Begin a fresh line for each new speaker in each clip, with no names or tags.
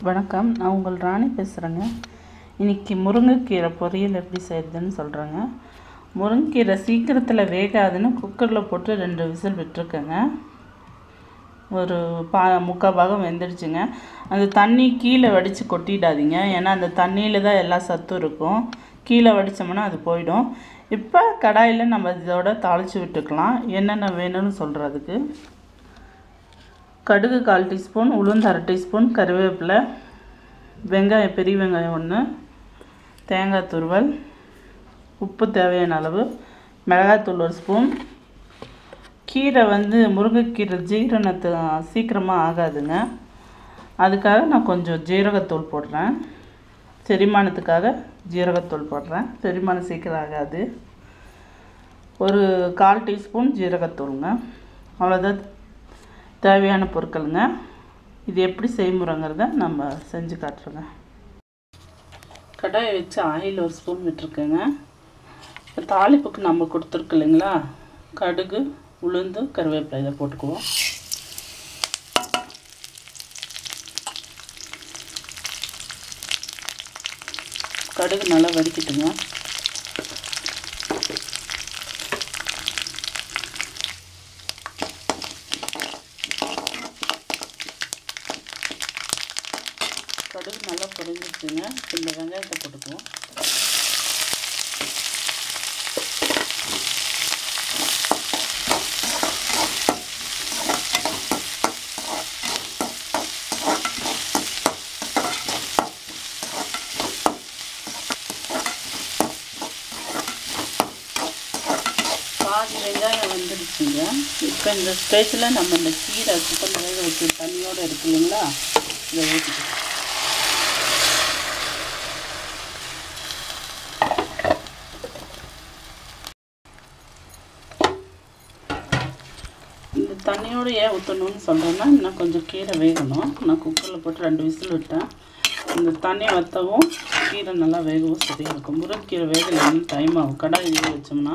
வணக்கம் நான் உங்கள் ராணி பேசுகிறேங்க இன்றைக்கி முருங்கைக்கீரை பொரியல் எப்படி செய்கிறதுன்னு சொல்கிறேங்க முருங்கைக்கீரை சீக்கிரத்தில் வேகாதுன்னு குக்கரில் போட்டு ரெண்டு விசில் விட்டுருக்கேங்க ஒரு பா முக்கால் பாகம் வெந்துடுச்சுங்க அந்த தண்ணி கீழே வடித்து கொட்டிடாதீங்க ஏன்னா அந்த தண்ணியில் தான் எல்லா சத்தும் இருக்கும் கீழே வடித்தோம்னா அது போயிடும் இப்போ கடாயில் நம்ம இதோட தாளித்து விட்டுக்கலாம் என்னென்ன வேணும்னு சொல்கிறதுக்கு கடுகு கால் டீஸ்பூன் உளுந்து அரை டீஸ்பூன் கருவேப்பிலை வெங்காயம் பெரிய வெங்காயம் ஒன்று தேங்காய் துருவல் உப்பு தேவையான அளவு மிளகாத்தூள் ஒரு ஸ்பூன் கீரை வந்து முருங்கைக்கீரை ஜீரணத்து சீக்கிரமாக ஆகாதுங்க அதுக்காக நான் கொஞ்சம் ஜீரகத்தூள் போடுறேன் செரிமானத்துக்காக ஜீரகத்தூள் போடுறேன் செரிமானம் சீக்கிரம் ஆகாது ஒரு கால் டீஸ்பூன் ஜீரகத்தூளுங்க அவ்வளோதான் தேவையான பொருட்களுங்க இது எப்படி செய்முறைங்கிறத நம்ம செஞ்சு காட்டுறோங்க கடாயை வச்சு ஆயில் ஒரு ஸ்பூன் விட்டுருக்கேங்க இப்போ தாளிப்புக்கு நம்ம கொடுத்துருக்கு இல்லைங்களா கடுகு உளுந்து கருவேப்பிலை இதை போட்டுக்குவோம் கடுகு நல்லா வதக்கிட்டுங்க கடுகு நல்லா பொரிஞ்சிச்சுங்க இந்த வெங்காயத்தை போட்டுக்குவோம் பாதி வெங்காயம் வந்துடுச்சுங்க இப்போ இந்த ஸ்டேஜில் நம்ம இந்த கீரை சுத்தம் வேக வச்சு தண்ணியோடு இருக்கு இல்லைங்களா இதை ஊற்றிக்கலாம் இந்த தண்ணியோடு ஏன் ஊற்றணும்னு சொல்கிறேன்னா இன்னும் கொஞ்சம் கீரை வேகணும் நான் குக்கரில் போட்டு ரெண்டு விசில் விட்டேன் இந்த தண்ணி வற்றவும் கீரை நல்லா வேகவும் சரியாக இருக்கும் முருங்கீரை வேகலைன்னு டைம் ஆகும் கடாய் ஊற வச்சோம்னா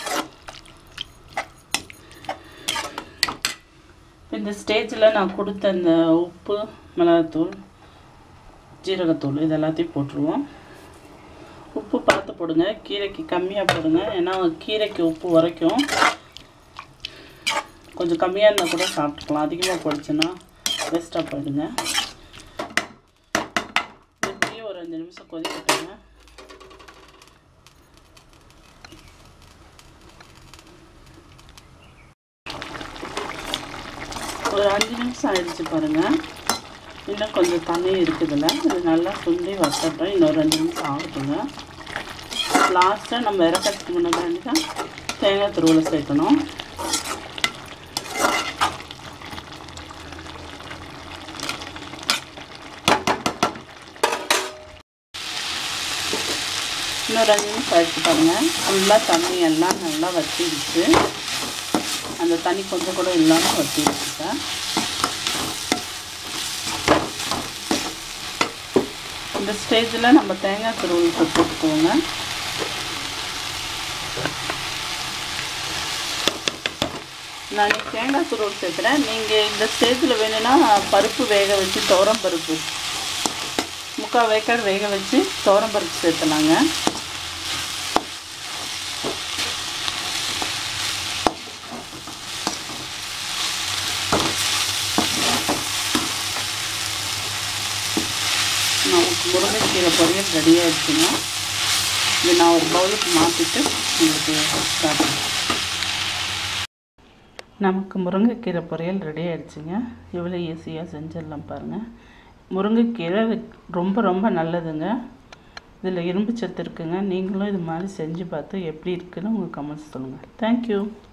இந்த ஸ்டேஜில் நான் கொடுத்த இந்த உப்பு மிளகாத்தூள் ஜீரகத்தூள் இது எல்லாத்தையும் போட்டுருவோம் உப்பு பார்த்து போடுங்க கீரைக்கு கம்மியாக போடுங்க ஏன்னா கீரைக்கு உப்பு உரைக்கும் கொஞ்சம் கம்மியாக இருந்தால் கூட சாப்பிட்டுக்கலாம் அதிகமாக போயிடுச்சுன்னா வேஸ்ட்டாக போயிடுங்க இப்படியே ஒரு அஞ்சு நிமிஷம் கொதிக்கட்டுங்க ஒரு அஞ்சு நிமிஷம் ஆயிடுச்சு பாருங்கள் இன்னும் கொஞ்சம் தண்ணி இருக்குதுல்ல இது நல்லா சுண்டி வத்தட்டும் இன்னொரு ரெண்டு நிமிஷம் ஆகட்டுங்க லாஸ்ட்டாக நம்ம இறக்கிறதுக்கு முன்னாடி தான் தேங்காய் துருவலை சேர்க்கணும் இன்னும் ரெண்டு நிமிஷம் ஆயிடுச்சு பாருங்கள் ஃபுல்லாக தண்ணி எல்லாம் நல்லா வற்றிடுச்சு அந்த தண்ணி கொஞ்சம் கூட இல்லாமல் வற்றிடுச்சு சார் இந்த ஸ்டேஜில் நம்ம தேங்காய் துருவல் போட்டுக்குவோங்க நான் தேங்காய் துருவல் சேர்க்குறேன் நீங்கள் இந்த ஸ்டேஜில் வேணும்னா பருப்பு வேக வச்சு துவரம் பருப்பு முக்கால் வேக்காடு வேக வச்சு துவரம் பருப்பு சேர்த்தலாங்க நமக்கு முருங்கைக்கீரை பொரியல் ரெடி ஆகிடுச்சுங்க இது நான் ஒரு பவுலுக்கு மாற்றிட்டு உங்களுக்கு காட்டுறேன் நமக்கு முருங்கைக்கீரை பொரியல் ரெடி ஆகிடுச்சுங்க எவ்வளோ ஈஸியாக செஞ்சிடலாம் பாருங்கள் முருங்கைக்கீரை ரொம்ப ரொம்ப நல்லதுங்க இதில் இரும்பு சத்து இருக்குங்க நீங்களும் இது மாதிரி செஞ்சு பார்த்து எப்படி இருக்குன்னு உங்கள் கமெண்ட்ஸ் சொல்லுங்கள் தேங்க்யூ